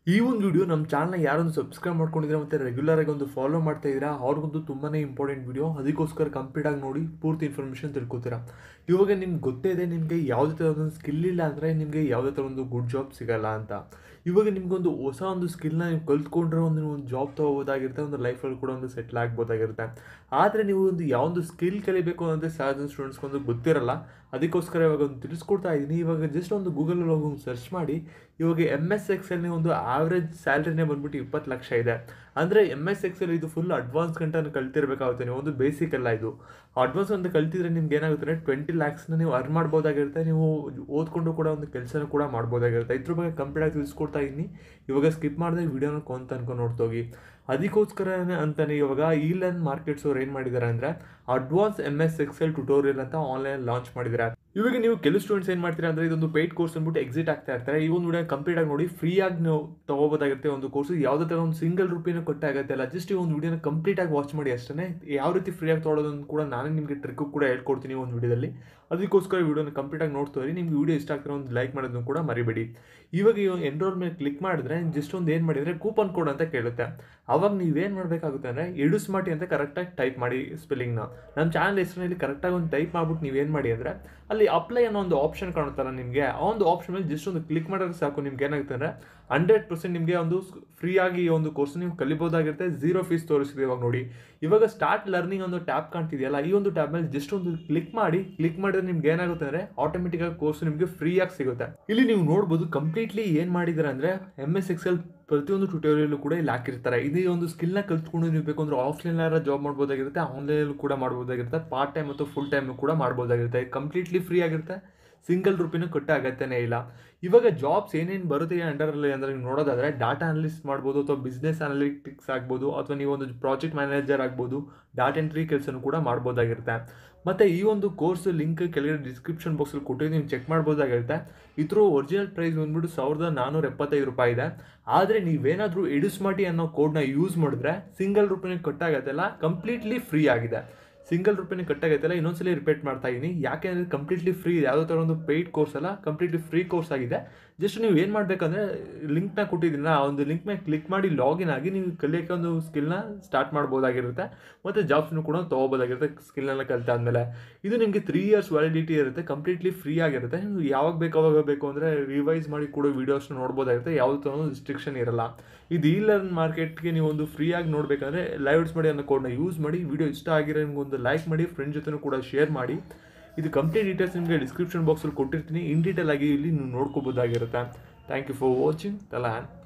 ಈ ಒಂದು ವಿಡಿಯೋ ನಮ್ಮ ಚಾನಲ್ನ ಯಾರೊಂದು ಸಬ್ಸ್ಕ್ರೈಬ್ ಮಾಡ್ಕೊಂಡಿದ್ರೆ ಮತ್ತು ರೆಗ್ಯುಲರ್ ಆಗಿ ಒಂದು ಫಾಲೋ ಮಾಡ್ತಾ ಇದ್ದೀರಾ ಅವ್ರಿಗೊಂದು ತುಂಬಾ ಇಂಪಾರ್ಟೆಂಟ್ ವಿಡಿಯೋ ಅದಕ್ಕೋಸ್ಕರ ಕಂಪ್ಲೀಟ್ ಆಗಿ ನೋಡಿ ಪೂರ್ತಿ ಇನ್ಫಾರ್ಮೇಷನ್ ತಿಳ್ಕೊತೀರಾ ಇವಾಗ ನಿಮ್ಗೆ ಗೊತ್ತೇ ಇದೆ ನಿಮಗೆ ಯಾವುದೇ ಥರ ಒಂದು ಸ್ಕಿಲ್ ಇಲ್ಲ ಅಂದರೆ ನಿಮಗೆ ಯಾವುದೇ ಥರ ಒಂದು ಗುಡ್ ಜಾಬ್ ಸಿಗಲ್ಲ ಅಂತ ಇವಾಗ ನಿಮ್ಗೊಂದು ಹೊಸ ಒಂದು ಸ್ಕಿಲ್ನ ನೀವು ಕಲ್ತ್ಕೊಂಡ್ರೆ ಒಂದು ನೀವು ಒಂದು ಜಾಬ್ ತೊಗೋಬೋದಾಗಿರುತ್ತೆ ಒಂದು ಲೈಫಲ್ಲಿ ಕೂಡ ಒಂದು ಸೆಟ್ಲ್ ಆಗ್ಬೋದಾಗಿರುತ್ತೆ ಆದರೆ ನೀವು ಒಂದು ಯಾವೊಂದು ಸ್ಕಿಲ್ ಕಲಿಬೇಕು ಅನ್ನೋದೇ ಸಹಜ ಸ್ಟೂಡೆಂಟ್ಸ್ಗೊಂದು ಗೊತ್ತಿರಲ್ಲ ಅದಕ್ಕೋಸ್ಕರ ಇವಾಗ ಒಂದು ತಿಳಿಸ್ಕೊಡ್ತಾ ಇದ್ದೀನಿ ಇವಾಗ ಜಸ್ಟ್ ಒಂದು ಗೂಗಲಲ್ಲಿ ಹೋಗಿ ಒಂದು ಸರ್ಚ್ ಮಾಡಿ ಇವಾಗ ಎಮ್ ಎಸ್ ಎಕ್ಸೆಲ್ನೇ ಒಂದು ಆವ್ರೇಜ್ ಸ್ಯಾಲ್ರಿನೇ ಬಂದ್ಬಿಟ್ಟು ಇಪ್ಪತ್ತು ಲಕ್ಷ ಇದೆ ಅಂದರೆ ಎಮ್ ಎಸ್ ಎಕ್ಸೆಲ್ ಇದು ಫುಲ್ ಅಡ್ವಾನ್ಸ್ ಗಂಟೆ ಕಲ್ತಿರ್ಬೇಕಾಗುತ್ತೆ ನೀವು ಒಂದು ಬೇಸಿಕ್ ಅಲ್ಲ ಇದು ಅಡ್ವಾನ್ಸ್ ಅಂತ ಕಲ್ತಿದ್ರೆ ನಿಮ್ಗೆ ಏನಾಗುತ್ತೆ ಅಂದರೆ ಟ್ವೆಂಟಿ ಲ್ಯಾಕ್ಸ್ನ ನೀವು ಅರ್ನ್ ಮಾಡ್ಬೋದಾಗಿರುತ್ತೆ ನೀವು ಓದ್ಕೊಂಡು ಕೂಡ ಒಂದು ಕೆಲಸನೂ ಕೂಡ ಮಾಡ್ಬೋದಾಗಿರುತ್ತೆ ಇದ್ರ ಬಗ್ಗೆ ಕಂಪ್ಲೀಟ್ ಆಗಿ ತಿಳಿಸ್ಕೊಡ್ತಾ ಇದ್ದೀನಿ ಇವಾಗ ಸ್ಕಿಪ್ ಮಾಡಿದ್ರೆ ವಿಡಿಯೋನ ಕೊಂತ ಅನ್ಕೊಂಡು ನೋಡ್ತೋಗಿ ಅದಕ್ಕೋಸ್ಕರನೇ ಅಂತಾನೆ ಇವಾಗ ಈ ಲರ್ನ್ ಮಾರ್ಕೆಟ್ಸ್ ಅವ್ರು ಏನು ಮಾಡಿದ್ದಾರೆ ಅಂದರೆ advance M S Excel tutorial ಅಂತ ಆನ್ಲೈನ್ ಲಾಂಚ್ ಮಾಡಿದ್ದಾರೆ ಇವಾಗ ನೀವು ಕೆಲವು ಸ್ಟೂಡೆಂಟ್ಸ್ ಏನು ಮಾಡ್ತೀರಾ ಅಂದರೆ ಇದೊಂದು ಪೇಯ್ಡ್ ಕೋರ್ಸ್ ಅಂದ್ಬಿಟ್ಟು ಎಕ್ಸಿಟ್ ಆಗ್ತಾ ಇರ್ತಾರೆ ಈ ಒಂದು ವಿಡಿಯೋ ಕಂಪ್ಲೀಟ್ ಆಗಿ ನೋಡಿ ಫ್ರೀ ಆಗಿ ನೀವು ತಗೋಬೋದಾಗಿರುತ್ತೆ ಒಂದು ಕೋರ್ಸ್ ಯಾವುದೇ ಥರ ಒಂದು ಸಿಂಗಲ್ ರುಪಿನ ಕೊಟ್ಟಾಗತ್ತೆ ಅಲ್ಲ ಜಸ್ಟ್ ಈ ಒಂದು ವಿಡಿಯೋನ ಕಂಪ್ಲೀಟ್ ಆಗಿ ವಾಚ್ ಮಾಡಿ ಅಷ್ಟೇ ಯಾವ ರೀತಿ ಫ್ರೀ ಆಗಿ ತೊಗೊಳೋದನ್ನು ಕೂಡ ನಾನೇ ನಿಮಗೆ ಟ್ರಿಕ್ಕು ಕೂಡ ಹೇಳ್ಕೊಡ್ತೀನಿ ಒಂದು ವಿಡಿಯೋದಲ್ಲಿ ಅದಕ್ಕೋಸ್ಕರ ವಿಡಿಯೋನ ಕಂಪ್ಲೀಟ್ ಆಗಿ ನೋಡ್ತಾ ಇರಿ ನಿಮ್ಗೆ ವಿಡಿಯೋ ಇಷ್ಟ ಆಗ್ತಿರೋ ಒಂದು ಲೈಕ್ ಮಾಡೋದನ್ನು ಕೂಡ ಮರಿಬೇಡಿ ಇವಾಗ ಈ ಎನ್ರೋಲ್ ಮೇಲೆ ಕ್ಲಿಕ್ ಮಾಡಿದ್ರೆ ಜಸ್ಟ್ ಒಂದು ಏನು ಮಾಡಿದರೆ ಕೂಪನ್ ಕೋಡ್ ಅಂತ ಕೇಳುತ್ತೆ ಅವಾಗ ನೀವೇನು ಮಾಡಬೇಕಾಗುತ್ತೆ ಅಂದರೆ ಎಡು ಸ್ಮಾರ್ಟಿ ಅಂತ ಕರೆಕ್ಟಾಗಿ ಟೈಪ್ ಮಾಡಿ ಸ್ಪೆಲ್ಲಿಂಗ್ನ ನಮ್ಮ ಚಾನಲ್ ಹೆಸರಿನಲ್ಲಿ ಕರೆಕ್ಟಾಗಿ ಒಂದು ಟೈಪ್ ಮಾಡ್ಬಿಟ್ಟು ನೀವೇನು ಮಾಡಿ ಅಂದರೆ ಅಲ್ಲಿ ಅಪ್ಲೈ ಅನ್ನೋ ಒಂದು ಆಪ್ಷನ್ ಕಾಣುತ್ತಲ್ಲ ನಿಮಗೆ ಆ ಒಂದು ಆಪ್ಷನ್ ಮೇಲೆ ಜಸ್ಟ್ ಒಂದು ಕ್ಲಿಕ್ ಮಾಡಿದ್ರೆ ಸಾಕು ನಿಮ್ಗೆ ಏನಾಗುತ್ತೆ ಅಂದರೆ ಹಂಡ್ರೆಡ್ ಪರ್ಸೆಂಟ್ ನಿಮಗೆ ಒಂದು ಫ್ರೀ ಆಗಿ ಈ ಒಂದು ಕೋರ್ಸ್ ನೀವು ಕಲಿಬೋದಾಗಿರುತ್ತೆ ಝೀರೋ ಫೀಸ್ ತೋರಿಸಿದೆ ಇವಾಗ ನೋಡಿ ಇವಾಗ ಸ್ಟಾರ್ಟ್ ಲರ್ನಿಂಗ್ ಒಂದು ಟ್ಯಾಬ್ ಕಾಣ್ತಿದೆಯಲ್ಲ ಈ ಒಂದು ಟ್ಯಾಬ್ ಮೇಲೆ ಜಸ್ಟ್ ಒಂದು ಕ್ಲಿಕ್ ಮಾಡಿ ಕ್ಲಿಕ್ ಮಾಡಿದ್ರೆ ನಿಮ್ಗೆ ಏನಾಗುತ್ತೆ ಅಂದರೆ ಆಟೋಮೆಟಿಕ್ ಆಗಿ ಕೋರ್ಸ್ ನಿಮಗೆ ಫ್ರೀ ಆಗಿ ಸಿಗುತ್ತೆ ಇಲ್ಲಿ ನೀವು ನೋಡ್ಬೋದು ಕಂಪ್ಲೀಟ್ಲಿ ಏನು ಮಾಡಿದ್ದಾರೆ ಅಂದರೆ ಎಮ್ ಎಸ್ ಎಕ್ಸೆಲ್ ಪ್ರತಿಯೊಂದು ಟ್ಯೂಟೋರಿಯಲ್ ಕೂಡ ಇಲ್ಲಿ ಹಾಕಿರ್ತಾರೆ ಇದೇ ಒಂದು ಸ್ಕಿಲ್ನ ಕಲ್ತ್ಕೊಂಡು ನೀವು ಬೇಕು ಅಂದ್ರೆ ಆಫ್ಲೈನ್ ಜಾಬ್ ಮಾಡ್ಬೋದಾಗಿರುತ್ತೆ ಆನ್ಲೈನಲ್ಲಿ ಕೂಡ ಮಾಡ್ಬೋದಾಗಿರುತ್ತೆ ಪಾರ್ಟ್ ಟೈಮ್ ಮತ್ತು ಫುಲ್ ಟೈಮ್ ಕೂಡ ಮಾಡ್ಬೋದಾಗಿರುತ್ತೆ ಕಂಪ್ಲೀಟ್ಲಿ ಫ್ರೀ ಆಗಿರುತ್ತೆ ಸಿಂಗಲ್ ರುಪಿನೂ ಕಟ್ಟೋ ಅಗತ್ಯನೇ ಇಲ್ಲ ಇವಾಗ ಜಾಬ್ಸ್ ಏನೇನು ಬರುತ್ತೆ ಅಂಡರಲ್ಲಿ ಅಂದರೆ ನೀವು ನೋಡೋದಾದರೆ ಡಾಟಾ ಅನಲಿಸ್ಟ್ ಮಾಡ್ಬೋದು ಅಥವಾ ಬಿಸ್ನೆಸ್ ಅನಾಲಿಟಿಕ್ಸ್ ಆಗ್ಬೋದು ಅಥವಾ ನೀವು ಒಂದು ಪ್ರಾಜೆಕ್ಟ್ ಮ್ಯಾನೇಜರ್ ಆಗ್ಬೋದು ಡಾಟಾ ಎಂಟ್ರಿ ಕೆಲಸನೂ ಕೂಡ ಮಾಡ್ಬೋದಾಗಿರುತ್ತೆ ಮತ್ತು ಈ ಒಂದು ಕೋರ್ಸ್ ಲಿಂಕ್ ಕೆಳಗಡೆ ಡಿಸ್ಕ್ರಿಪ್ಷನ್ ಬಾಕ್ಸಲ್ಲಿ ಕೊಟ್ಟಿದ್ದು ನೀವು ಚೆಕ್ ಮಾಡ್ಬೋದಾಗಿರುತ್ತೆ ಇದ್ರ ಒರಿಜಿನಲ್ ಪ್ರೈಸ್ ಬಂದ್ಬಿಟ್ಟು ಸಾವಿರದ ನಾನ್ನೂರ ಎಪ್ಪತ್ತೈದು ರೂಪಾಯಿ ಇದೆ ಆದರೆ ನೀವೇನಾದರೂ ಎಡುಸ್ಮಾಟಿ ಅನ್ನೋ ಕೋಡ್ನ ಯೂಸ್ ಮಾಡಿದ್ರೆ ಸಿಂಗಲ್ ರುಪಿನ ಕಟ್ಟಾಗತ್ತಲ್ಲ ಕಂಪ್ಲೀಟ್ಲಿ ಫ್ರೀ ಆಗಿದೆ ಸಿಂಗಲ್ ರುಪಿನ ಕಟ್ಟಾಗೈತಲ್ಲ ಇನ್ನೊಂದ್ಸಲಿ ರಿಪೀಟ್ ಮಾಡ್ತಾ ಇದ್ದೀನಿ ಯಾಕೆ ಅಂದರೆ ಕಂಪ್ಲೀಟ್ಲಿ ಫ್ರೀ ಯಾವುದೋ ಥರ ಒಂದು ಪೇಯ್ಡ್ ಕೋರ್ಸ್ ಅಲ್ಲ ಕಂಪ್ಲೀಟ್ಲಿ ಫ್ರೀ ಕೋರ್ಸ್ ಆಗಿದೆ ಜಸ್ಟ್ ನೀವು ಏನು ಮಾಡಬೇಕಂದ್ರೆ ಲಿಂಕ್ನ ಕೊಟ್ಟಿದ್ದೀನಿ ಆ ಒಂದು ಲಿಂಕ್ ಮೇಲೆ ಕ್ಲಿಕ್ ಮಾಡಿ ಲಾಗಿನ್ ಆಗಿ ನೀವು ಕಲಿಯೋಕ್ಕೆ ಒಂದು ಸ್ಕಿಲ್ನ ಸ್ಟಾರ್ಟ್ ಮಾಡ್ಬೋದಾಗಿರುತ್ತೆ ಮತ್ತು ಜಾಬ್ಸ್ನು ಕೂಡ ತೊಗೋಬೋದಾಗಿರುತ್ತೆ ಸ್ಕಿಲ್ನೆಲ್ಲ ಕಲಿತಾದ್ಮೇಲೆ ಇದು ನಿಮಗೆ ತ್ರೀ ಇಯರ್ಸ್ ವ್ಯಾಲಿಡಿಟಿ ಇರುತ್ತೆ ಕಂಪ್ಲೀಟ್ಲಿ ಫ್ರೀ ಆಗಿರುತ್ತೆ ನೀವು ಯಾವಾಗ ಬೇಕು ಅವಾಗ ಬೇಕು ಅಂದರೆ ರಿವೈಸ್ ಮಾಡಿ ಕೂಡ ವೀಡಿಯೋಸ್ನ ನೋಡ್ಬೋದಾಗಿರುತ್ತೆ ಯಾವುದೇ ಥರ ಒಂದು ರಿಸ್ಟ್ರಿಕ್ಷನ್ ಇರಲ್ಲ ಇದು ಈ ಲರ್ನ್ ಮಾರ್ಕೆಟ್ಗೆ ನೀವು ಒಂದು ಫ್ರೀಯಾಗಿ ನೋಡಬೇಕಂದ್ರೆ ಲೈವ್ಸ್ ಮಾಡಿ ಅನ್ನೋ ಕೋಡ್ನ ಯೂಸ್ ಮಾಡಿ ವಿಡಿಯೋ ಇಷ್ಟ ಆಗಿರೋ ನಿಮ್ಗೆ ಒಂದು ಲೈಕ್ ಮಾಡಿ ಫ್ರೆಂಡ್ ಜೊತೆನೂ ಕೂಡ ಶೇರ್ ಮಾಡಿ ಇದು ಕಂಪ್ಲೀಟ್ ಡೀಟೇಲ್ಸ್ ನಿಮಗೆ ಡಿಸ್ಕ್ರಿಪ್ಷನ್ ಬಾಕ್ಸಲ್ಲಿ ಕೊಟ್ಟಿರ್ತೀನಿ ಇನ್ ಡೀಟೇಲ್ ಆಗಿ ಇಲ್ಲಿ ನೀವು ನೋಡ್ಕೋಬೋದಾಗಿರುತ್ತೆ ಥ್ಯಾಂಕ್ ಯು ಫಾರ್ ವಾಚಿಂಗ್ ತಲಾನ್